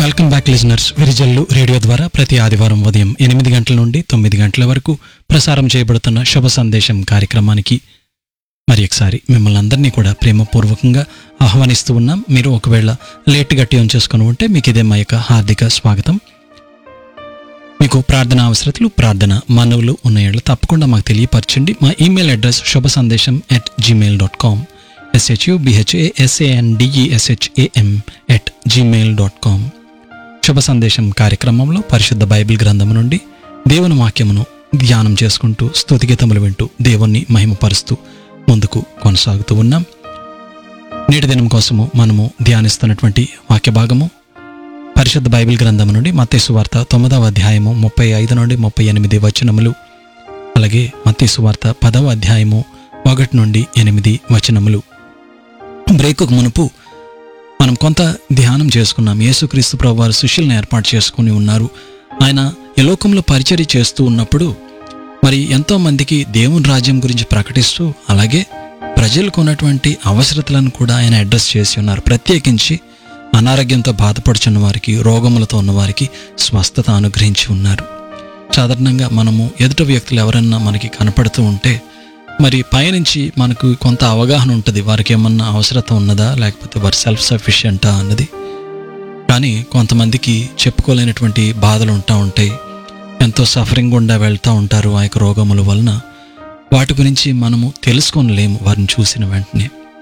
welcome back listeners Virijallu radio ద్వారా ప్రతి ఆదివారం ఉదయం ఎనిమిది గంటల నుండి తొమ్మిది గంటల వరకు ప్రసారం చేయబడుతున్న శుభ సందేశం కార్యక్రమానికి మరి ఒకసారి మిమ్మల్ని అందరినీ కూడా ప్రేమపూర్వకంగా ఆహ్వానిస్తూ ఉన్నాం మీరు ఒకవేళ లేట్గా ట్యూన్ చేసుకుని ఉంటే మీకు ఇదే మా యొక్క హార్దిక స్వాగతం మీకు ప్రార్థన అవసరతలు ప్రార్థన మనవులు ఉన్నాయో తప్పకుండా మాకు తెలియపరచండి మా ఈమెయిల్ అడ్రస్ శుభ సందేశం at Gmail dot com SHU బిహెచ్ఏఎస్ఏఎన్డిఈఎస్హెచ్ఏఎం at Gmail dot com శుభ సందేశం కార్యక్రమంలో పరిశుద్ధ బైబిల్ గ్రంథం నుండి దేవుని వాక్యమును ధ్యానం చేసుకుంటూ స్తుతిగీతములు వింటూ దేవుణ్ణి మహిమపరుస్తూ ముందుకు కొనసాగుతూ ఉన్నాం నేటి దినం కోసము మనము ధ్యానిస్తున్నటువంటి వాక్య భాగము పరిశుద్ధ బైబిల్ గ్రంథం నుండి మత్తయి వార్త తొమ్మిదవ అధ్యాయము ముప్పై ఐదు నుండి ముప్పై ఎనిమిది వచనములు అలాగే మత్తయి వార్త పదవ అధ్యాయము ఒకటి నుండి ఎనిమిది వచనములు బ్రేకుకు మునుపు మనం కొంత ధ్యానం చేసుకున్నాం యేసుక్రీస్తు ప్రభు వారు శిష్యులను ఏర్పాటు చేసుకుని ఉన్నారు ఆయన ఈ లోకంలో పరిచర్య చేస్తూ ఉన్నప్పుడు మరి ఎంతో మందికి దేవుని రాజ్యం గురించి ప్రకటిస్తూ అలాగే ప్రజలకు ఉన్నటువంటి అవసరతలను కూడా ఆయన అడ్రస్ చేసి ఉన్నారు ప్రత్యేకించి అనారోగ్యంతో బాధపడుచున్న వారికి రోగములతో ఉన్న వారికి స్వస్థత అనుగ్రహించి ఉన్నారు సాధారణంగా మనము ఎదుట వ్యక్తులు ఎవరన్నా మనకి కనపడుతూ ఉంటే మరి పైనుంచి మనకు కొంత అవగాహన ఉంటుంది వారికి ఏమన్నా అవసరత ఉన్నదా లేకపోతే వారు సెల్ఫ్ సఫిషియంటా అన్నది కానీ కొంతమందికి చెప్పుకోలేనటువంటి బాధలు ఉంటా ఉంటాయి ఎంతో సఫరింగ్ గుండా వెళ్తూ ఉంటారు ఆ యొక్క రోగముల వలన వాటి గురించి మనము తెలుసుకోలేము వారిని చూసిన వెంటనే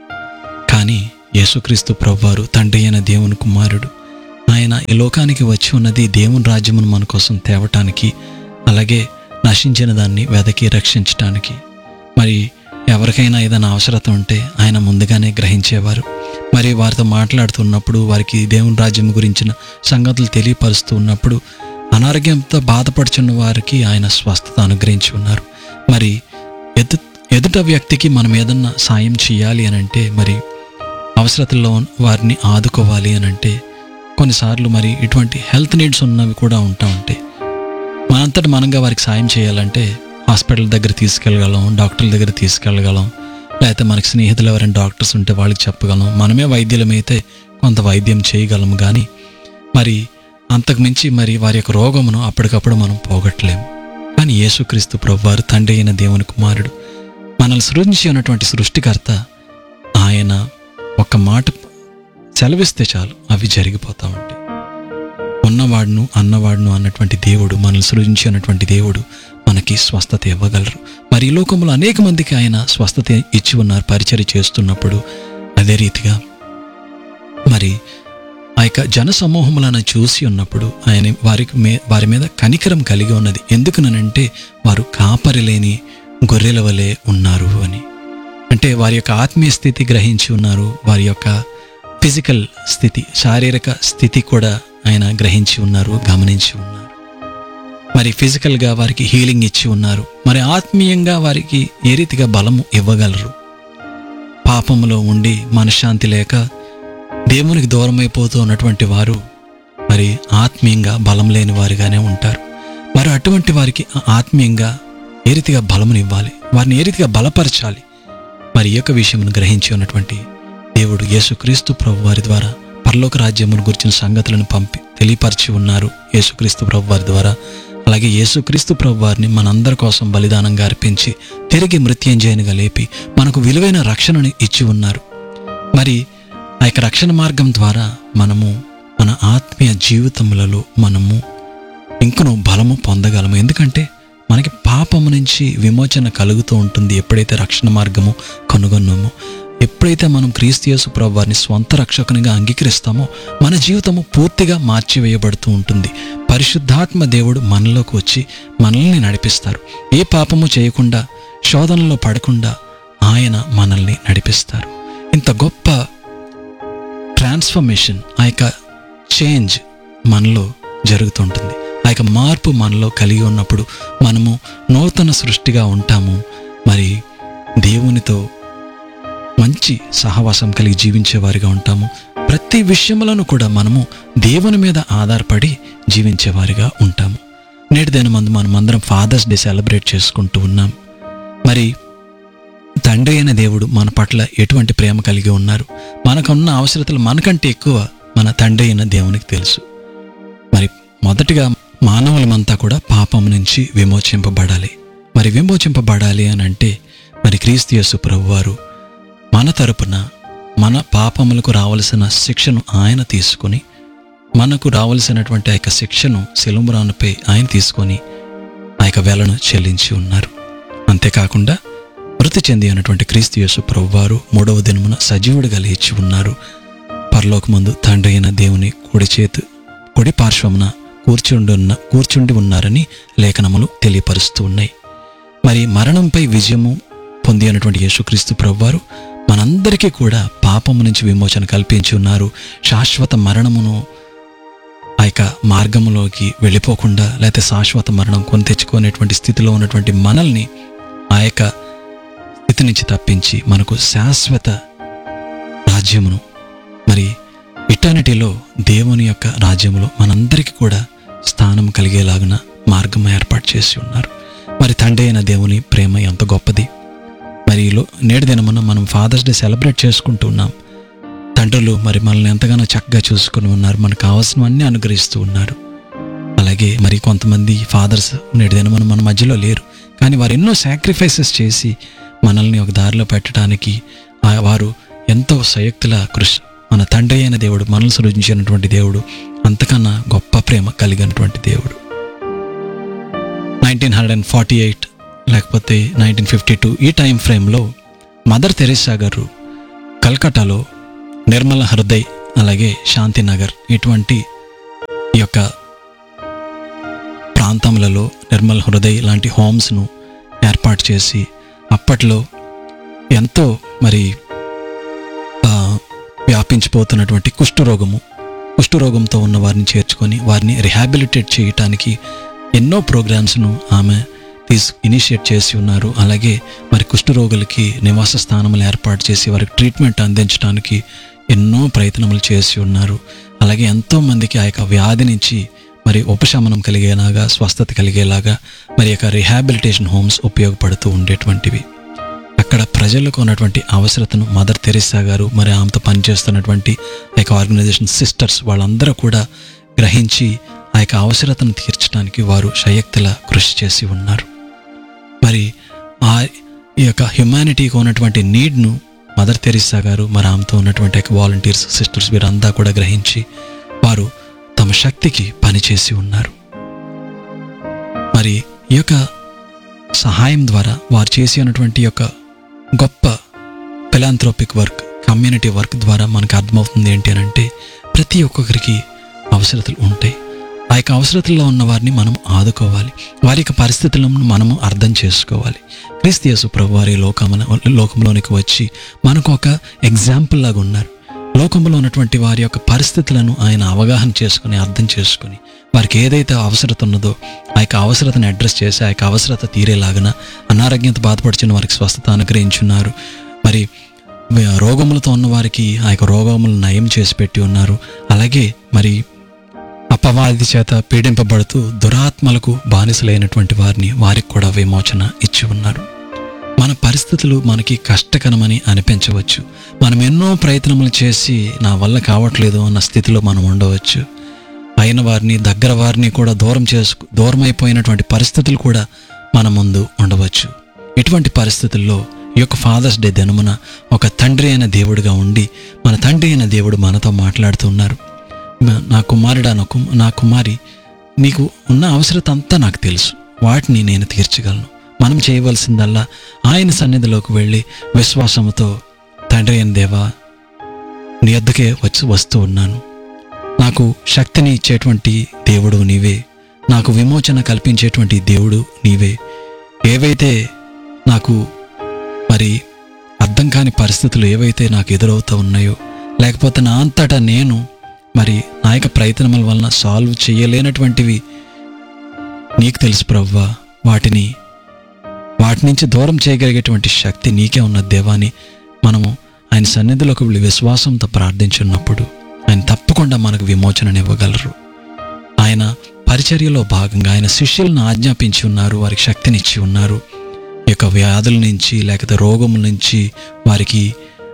కానీ యేసుక్రీస్తు ప్రభువారు తండ్రి అయిన దేవుని కుమారుడు ఆయన ఈ లోకానికి వచ్చి ఉన్నది దేవుని రాజ్యమును మన కోసం తేవటానికి అలాగే నశించిన దాన్ని వెదకి రక్షించటానికి మరి ఎవరికైనా ఏదైనా అవసరత ఉంటే ఆయన ముందుగానే గ్రహించేవారు మరి వారితో మాట్లాడుతున్నప్పుడు వారికి దేవుని రాజ్యం గురించిన సంగతులు తెలియపరుస్తూ ఉన్నప్పుడు అనారోగ్యంతో బాధపడుచున్న వారికి ఆయన స్వస్థత అనుగ్రహించి ఉన్నారు మరి ఎదు ఎదుట వ్యక్తికి మనం ఏదన్నా సాయం చేయాలి అని అంటే మరి అవసరతల్లో వారిని ఆదుకోవాలి అని అంటే కొన్నిసార్లు మరి ఇటువంటి హెల్త్ నీడ్స్ ఉన్నవి కూడా ఉంటా ఉంటాయి మనంతట మనంగా వారికి సాయం చేయాలంటే హాస్పిటల్ దగ్గర తీసుకెళ్ళగలం డాక్టర్ల దగ్గర తీసుకెళ్ళగలం లేకపోతే మనకి స్నేహితులు ఎవరైనా డాక్టర్స్ ఉంటే వాళ్ళకి చెప్పగలం మనమే వైద్యులమైతే కొంత వైద్యం చేయగలం కానీ మరి అంతకు మించి మరి వారి యొక్క రోగమును అప్పటికప్పుడు మనం పోగొట్టలేము కానీ యేసుక్రీస్తు ప్రభువారు తండ్రి అయిన దేవుని కుమారుడు మనల్ని సృజించి ఉన్నటువంటి సృష్టికర్త ఆయన ఒక మాట సెలవిస్తే చాలు అవి జరిగిపోతూ ఉంటాయి ఉన్నవాడును అన్నవాడును అన్నటువంటి దేవుడు మనల్ని సృజించి ఉన్నటువంటి దేవుడు మనకి స్వస్థత ఇవ్వగలరు మరి ఈ లోకంలో అనేక మందికి ఆయన స్వస్థత ఇచ్చి ఉన్నారు పరిచర్య చేస్తున్నప్పుడు అదే రీతిగా మరి ఆ యొక్క జన సమూహములను చూసి ఉన్నప్పుడు ఆయన వారికి మే వారి మీద కనికరం కలిగి ఉన్నది ఎందుకునంటే వారు కాపరి లేని గొర్రెల వలె ఉన్నారు అని అంటే వారి యొక్క ఆత్మీయ స్థితి గ్రహించి ఉన్నారు వారి యొక్క ఫిజికల్ స్థితి శారీరక స్థితి కూడా ఆయన గ్రహించి ఉన్నారు గమనించి ఉన్నారు మరి ఫిజికల్గా వారికి హీలింగ్ ఇచ్చి ఉన్నారు మరి ఆత్మీయంగా వారికి ఏ రీతిగా బలము ఇవ్వగలరు పాపములో ఉండి మనశ్శాంతి లేక దేవునికి దూరమైపోతూ ఉన్నటువంటి వారు మరి ఆత్మీయంగా బలం లేని వారిగానే ఉంటారు మరి అటువంటి వారికి ఆ ఆత్మీయంగా ఏ రీతిగా బలమునివ్వాలి వారిని ఏ రీతిగా బలపరచాలి మరి ఈ యొక్క విషయమును గ్రహించి ఉన్నటువంటి దేవుడు యేసుక్రీస్తు ప్రభు వారి ద్వారా పరలోక రాజ్యమును గురించిన సంగతులను పంపి తెలియపరిచి ఉన్నారు యేసుక్రీస్తు ప్రభు వారి ద్వారా అలాగే యేసుక్రీస్తు ప్రభు వారిని మనందరి కోసం బలిదానంగా అర్పించి తిరిగి మృత్యుంజయునిగా లేపి మనకు విలువైన రక్షణను ఇచ్చి ఉన్నారు మరి ఆ యొక్క రక్షణ మార్గం ద్వారా మనము మన ఆత్మీయ జీవితములలో మనము ఇంకను బలము పొందగలము ఎందుకంటే మనకి పాపము నుంచి విమోచన కలుగుతూ ఉంటుంది ఎప్పుడైతే రక్షణ మార్గము కనుగొన్నామో ఎప్పుడైతే మనం క్రీస్తు ప్రభు వారిని స్వంత రక్షకునిగా అంగీకరిస్తామో మన జీవితము పూర్తిగా మార్చివేయబడుతూ ఉంటుంది పరిశుద్ధాత్మ దేవుడు మనలోకి వచ్చి మనల్ని నడిపిస్తారు ఏ పాపము చేయకుండా శోధనలో పడకుండా ఆయన మనల్ని నడిపిస్తారు ఇంత గొప్ప ట్రాన్స్ఫర్మేషన్ ఆ యొక్క చేంజ్ మనలో జరుగుతుంటుంది ఆ యొక్క మార్పు మనలో కలిగి ఉన్నప్పుడు మనము నూతన సృష్టిగా ఉంటాము మరి దేవునితో మంచి సహవాసం కలిగి జీవించేవారిగా ఉంటాము ప్రతి విషయములను కూడా మనము దేవుని మీద ఆధారపడి జీవించేవారిగా ఉంటాము నేటి దిన మందు మనం అందరం ఫాదర్స్ డే సెలబ్రేట్ చేసుకుంటూ ఉన్నాం మరి తండ్రి అయిన దేవుడు మన పట్ల ఎటువంటి ప్రేమ కలిగి ఉన్నారు మనకున్న అవసరతలు మనకంటే ఎక్కువ మన తండ్రి అయిన దేవునికి తెలుసు మొదటిగా మానవులమంతా కూడా పాపం నుంచి విమోచింపబడాలి మరి విమోచింపబడాలి అని అంటే మరి క్రీస్తు యేసు ప్రభువారు మన తరపున మన పాపములకు రావలసిన శిక్షను ఆయన తీసుకొని మనకు రావలసినటువంటి ఆ యొక్క శిక్షను శిలుమురానుపై ఆయన తీసుకొని ఆ యొక్క వేలను చెల్లించి ఉన్నారు అంతేకాకుండా మృతి చెంది అన్నటువంటి క్రీస్తు యేసు ప్రభువారు మూడవ దినమున సజీవుడిగా లేచి ఉన్నారు పరలోకమందు తండ్రి అయిన దేవుని కుడి చేతు కుడి పార్శ్వమున కూర్చుండి ఉన్న కూర్చుండి ఉన్నారని లేఖనములు తెలియపరుస్తూ ఉన్నాయి మరి మరణంపై విజయము పొంది అన్నటువంటి యేసుక్రీస్తు ప్రభువారు మనందరికీ కూడా పాపము నుంచి విమోచన కల్పించి ఉన్నారు శాశ్వత మరణమును ఆ యొక్క మార్గంలోకి వెళ్ళిపోకుండా లేకపోతే శాశ్వత మరణం కొని తెచ్చుకునేటువంటి స్థితిలో ఉన్నటువంటి మనల్ని ఆ యొక్క స్థితి నుంచి తప్పించి మనకు శాశ్వత రాజ్యమును మరి ఇటర్నిటీలో దేవుని యొక్క రాజ్యములో మనందరికీ కూడా స్థానం కలిగేలాగున మార్గం ఏర్పాటు చేసి ఉన్నారు మరి తండ్రి అయిన దేవుని ప్రేమ ఎంత గొప్పది మరి ఈ లో- నేటి దినమున మనం ఫాదర్స్ డే సెలబ్రేట్ చేసుకుంటూ ఉన్నాం తండ్రులు మరి మనల్ని ఎంతగానో చక్కగా చూసుకుని ఉన్నారు మనకు కావాల్సినవన్నీ అనుగ్రహిస్తూ ఉన్నారు అలాగే మరి కొంతమంది ఫాదర్స్ నేటి దినమున మన మధ్యలో లేరు కానీ వారు ఎన్నో సాక్రిఫైసెస్ చేసి మనల్ని ఒక దారిలో పెట్టడానికి ఆ వారు ఎంతో సయుక్తుల కృషి మన తండ్రి అయిన దేవుడు మనల్ని సృజించినటువంటి దేవుడు అంతకన్నా గొప్ప ప్రేమ కలిగినటువంటి దేవుడు nineteen hundred and forty eight లేకపోతే నైన్టీన్ ఫిఫ్టీ టూ ఈ టైం ఫ్రేమ్లో మదర్ తెరెసా గారు కల్కటాలో నిర్మల హృదయ్ అలాగే శాంతినగర్ ఇటువంటి ఈ యొక్క ప్రాంతములలో నిర్మల్ హృదయ్ లాంటి హోమ్స్ను ఏర్పాటు చేసి అప్పట్లో ఎంతో మరి ఆ, వ్యాపించిపోతున్నటువంటి కుష్ఠరోగము కుష్ఠరోగంతో ఉన్న వారిని చేర్చుకొని వారిని రిహాబిలిటేట్ చేయటానికి ఎన్నో ప్రోగ్రామ్స్ను ఆమె తీసు ఇనిషియేట్ చేసి ఉన్నారు అలాగే మరి కుష్ఠరోగులకి నివాస స్థానములు ఏర్పాటు చేసి వారికి ట్రీట్మెంట్ అందించడానికి ఎన్నో ప్రయత్నములు చేసి ఉన్నారు అలాగే ఎంతో మందికి ఆ యొక్క వ్యాధి నుంచి మరి ఉపశమనం కలిగేలాగా స్వస్థత కలిగేలాగా మరి యొక్క రిహాబిలిటేషన్ హోమ్స్ ఉపయోగపడుతూ ఉండేటువంటివి అక్కడ ప్రజలకు ఉన్నటువంటి అవసరతను మదర్ తెరిసా గారు మరి ఆమెతో పనిచేస్తున్నటువంటి ఆ యొక్క ఆర్గనైజేషన్ సిస్టర్స్ వాళ్ళందరూ కూడా గ్రహించి ఆ యొక్క అవసరతను తీర్చడానికి వారు శయక్తుల కృషి చేసి ఉన్నారు మరి ఆ ఈ యొక్క హ్యుమానిటీకి ఉన్నటువంటి నీడ్ను మదర్ తెరిసా గారు మరి ఆమెతో ఉన్నటువంటి యొక్క వాలంటీర్స్ సిస్టర్స్ వీరంతా కూడా గ్రహించి వారు తమ శక్తికి పనిచేసి ఉన్నారు మరి ఈ యొక్క సహాయం ద్వారా వారు చేసి ఉన్నటువంటి యొక్క గొప్ప ఫిలాంథ్రోపిక్ వర్క్ కమ్యూనిటీ వర్క్ ద్వారా మనకు అర్థమవుతుంది ఏంటి అని అంటే ప్రతి ఒక్కొక్కరికి అవసరతలు ఉంటాయి ఆ యొక్క అవసరతల్లో ఉన్న వారిని మనం ఆదుకోవాలి వారి యొక్క పరిస్థితులను మనము అర్థం చేసుకోవాలి క్రీస్తు యేసు ప్రభు వారి లోకమున లోకంలోనికి వచ్చి మనకు ఒక ఎగ్జాంపుల్ లాగా ఉన్నారు లోకంలో ఉన్నటువంటి వారి యొక్క పరిస్థితులను ఆయన అవగాహన చేసుకుని అర్థం చేసుకుని వారికి ఏదైతే అవసరత ఉన్నదో ఆ యొక్క అవసరతను అడ్రస్ చేసి ఆ యొక్క అవసరత తీరేలాగన అనారోగ్యంతో బాధపడుచున్న వారికి స్వస్థత అనుగ్రహించున్నారు మరి వ- రోగములతో ఉన్న వారికి ఆ యొక్క రోగములను నయం చేసి పెట్టి ఉన్నారు అలాగే మరి అపవాది చేత పీడింపబడుతూ దురాత్మలకు బానిసలైనటువంటి వారిని వారికి కూడా విమోచన ఇచ్చి ఉన్నారు మన పరిస్థితులు మనకి కష్టకరమని అనిపించవచ్చు మనం ఎన్నో ప్రయత్నములు చేసి నా వల్ల కావట్లేదు అన్న స్థితిలో మనం ఉండవచ్చు అయిన వారిని దగ్గర వారిని కూడా దూరం చేసుకు దూరం అయిపోయినటువంటి పరిస్థితులు కూడా మన ముందు ఉండవచ్చు ఇటువంటి పరిస్థితుల్లో ఈ యొక్క ఫాదర్స్ డే దినమున ఒక తండ్రి అయిన దేవుడిగా ఉండి మన తండ్రి అయిన దేవుడు మనతో మాట్లాడుతున్నారు "మా- నా కుమారుడా నా కుమ నా కుమారి నీకు ఉన్న అవసరత అంతా నాకు తెలుసు వాటిని నేను తీర్చగలను మనం చేయవలసిందల్లా ఆయన సన్నిధిలోకి వెళ్ళి విశ్వాసముతో తండ్రి అయిన దేవా నీ వద్దకే వచ్చి వస్తూ ఉన్నాను నాకు శక్తిని ఇచ్చేటువంటి దేవుడు నీవే నాకు విమోచన కల్పించేటువంటి దేవుడు నీవే ఏవైతే నాకు మరి అర్థం కాని పరిస్థితులు ఏవైతే నాకు ఎదురవుతూ ఉన్నాయో లేకపోతే నా అంతటా నేను మరి నా యొక్క ప్రయత్నముల వలన సాల్వ్ చేయలేనటువంటివి నీకు తెలుసు ప్రవ్వా వాటిని వాటి నుంచి దూరం చేయగలిగేటువంటి శక్తి నీకే ఉన్న దేవాని మనము ఆయన సన్నిధిలోకి వెళ్ళి విశ్వాసంతో ప్రార్థించున్నప్పుడు ఆయన తప్పకుండా మనకు విమోచననివ్వగలరు ఆయన పరిచర్యలో భాగంగా ఆయన శిష్యులను ఆజ్ఞాపించి ఉన్నారు వారికి శక్తినిచ్చి ఉన్నారు ఈ యొక్క వ్యాధుల నుంచి లేకపోతే రోగముల నుంచి వారికి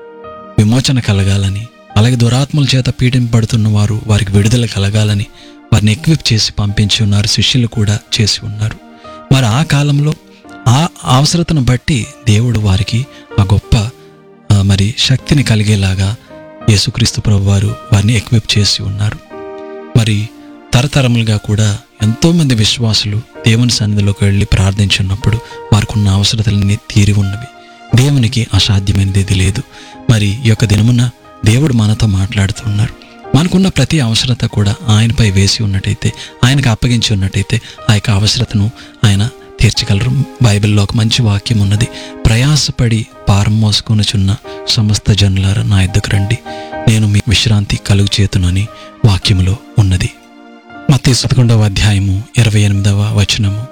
విమోచన కలగాలని అలాగే దురాత్మల చేత పీడింపబడుతున్న వారు వారికి విడుదల కలగాలని వారిని ఎక్విప్ చేసి పంపించి ఉన్నారు శిష్యులు కూడా చేసి ఉన్నారు మరి ఆ కాలంలో ఆ అవసరతను బట్టి దేవుడు వారికి ఆ గొప్ప ఆ, మరి శక్తిని కలిగేలాగా యేసుక్రీస్తు ప్రభు వారు వారిని ఎక్విప్ చేసి ఉన్నారు మరి తరతరములుగా కూడా ఎంతోమంది విశ్వాసులు దేవుని సన్నిధిలోకి వెళ్ళి ప్రార్థించున్నప్పుడు వారికి ఉన్న అవసరతలన్నీ తీరి ఉన్నవి దేవునికి అసాధ్యమైనది ఏది లేదు మరి ఈ యొక్క దినమున దేవుడు మనతో మాట్లాడుతున్నారు మనకున్న ప్రతి అవసరత కూడా ఆయనపై వేసి ఉన్నట్టయితే ఆయనకు అప్పగించి ఉన్నట్టయితే ఆ యొక్క అవసరతను ఆయన తీర్చగలరు బైబిల్లో ఒక మంచి వాక్యం ఉన్నది ప్రయాసపడి పారం మోసుకొనుచున్న సమస్త జనులారా నా ఎద్దుకు రండి నేను మీ విశ్రాంతి కలుగు చేతునని వాక్యములో ఉన్నది మత్తయి పదకొండవ అధ్యాయము ఇరవై ఎనిమిదవ వచనము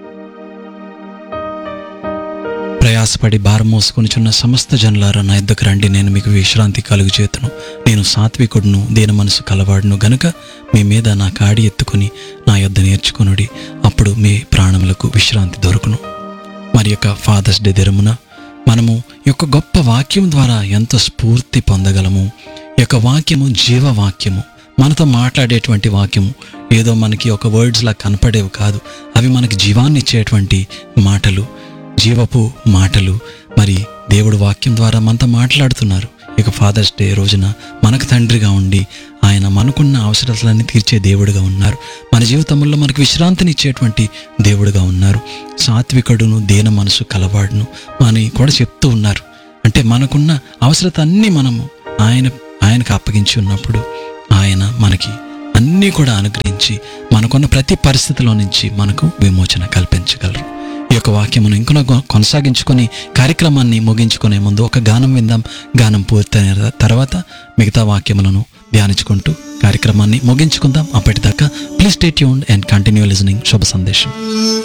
ప్రయాసపడి భారం మోసుకొనిచున్న సమస్త జనులారా నా ఎద్దకు రండి నేను మీకు విశ్రాంతి కలుగు చేతును నేను సాత్వికుడును దీన మనసు కలవాడును గనుక మీ మీద నా కాడి ఎత్తుకుని నా యొద్ద నేర్చుకొనుడి అప్పుడు మీ ప్రాణములకు విశ్రాంతి దొరుకును మరి యొక్క ఫాదర్స్ డే దినమున మనము ఈ యొక్క గొప్ప వాక్యం ద్వారా ఎంతో స్ఫూర్తి పొందగలము ఈ యొక్క వాక్యము జీవ వాక్యము మనతో మాట్లాడేటువంటి వాక్యము ఏదో మనకి ఒక వర్డ్స్లా కనపడేవి కాదు అవి మనకి జీవాన్ని ఇచ్చేటువంటి మాటలు జీవపు మాటలు మరి దేవుడు వాక్యం ద్వారా మనతో మాట్లాడుతున్నారు ఇక ఫాదర్స్ డే రోజున మనకు తండ్రిగా ఉండి ఆయన మనకున్న అవసరాలన్నీ తీర్చే దేవుడుగా ఉన్నారు మన జీవితంలో మనకు విశ్రాంతిని ఇచ్చేటువంటి దేవుడుగా ఉన్నారు సాత్వికుడును దీన మనసు కలవాడును అని కూడా చెప్తూ ఉన్నారు అంటే మనకున్న అవసరత అన్నీ మనము ఆయన ఆయనకు అప్పగించి ఉన్నప్పుడు ఆయన మనకి అన్నీ కూడా అనుగ్రహించి మనకున్న ప్రతి పరిస్థితిలో నుంచి మనకు విమోచన కల్పించగలరు ఈ యొక్క వాక్యమును ఇంకా కొనసాగించుకొని కార్యక్రమాన్ని ముగించుకునే ముందు ఒక గానం విందాం గానం పూర్తయిన తర్వాత మిగతా వాక్యములను ధ్యానించుకుంటూ కార్యక్రమాన్ని ముగించుకుందాం అప్పటిదాకా please stay tuned and continue listening Shubha సందేశం